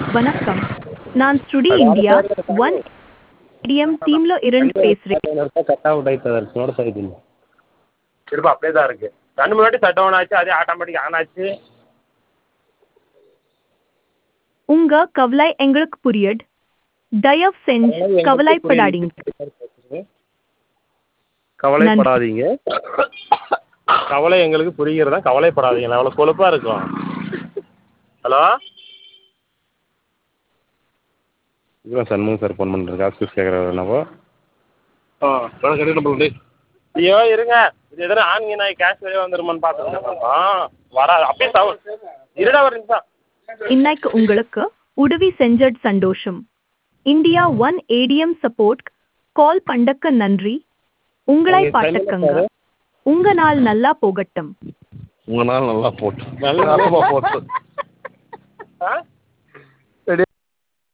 வணக்கம் நான் ஸ்டுடி India one ATM டீம்ல இருந்து பேசுறேன் கட் அவுட் ಆಯ್ತದ ಅಲ್ಲಿ ನೋಡ್ತಾ ಇದ್ದೀನಿ திரும்ப அப்படியே தான் இருக்குது கண்ணு முன்னாடி ஷட் டவுன் ஆச்சு அதே ஆட்டோமேட்டிக் ஆன் ஆச்சு உங்க கவலை எங்களுக்கு புரியுது தயவு செஞ்சு கவலைப்படாதீங்க கவலைப்படாதீங்க கவலை எங்களுக்கு புரிகிறதா கவலைப்படாதீங்க அவ்வளோ கொழுப்பாக இருக்கும் ஹலோ இதுதான் சண்முகம் சார் ஃபோன் பண்ணுறது காசு ஃபீஸ் கேட்குறாரு என்னவோ ஆ கட்டி நம்பர் ஐயோ இருங்க இது எதனா ஆன்லைன் நாய் கேஷ் வெளியே வந்துருமான்னு பார்த்துருங்க ஆ வராது அப்படியே சவுண்ட் இருடா ஒரு நிமிஷம் இன்னைக்கு உங்களுக்கு உதவி செஞ்சது சந்தோஷம் India one ATM support call பண்ணக்க நன்றி உங்களை உங்க time என்ன பாட்டுக்கங்க sir? உங்க நாள் நல்லா போகட்டும் உங்கள் நாள் நல்லா போட்டு நல்லா போட்டு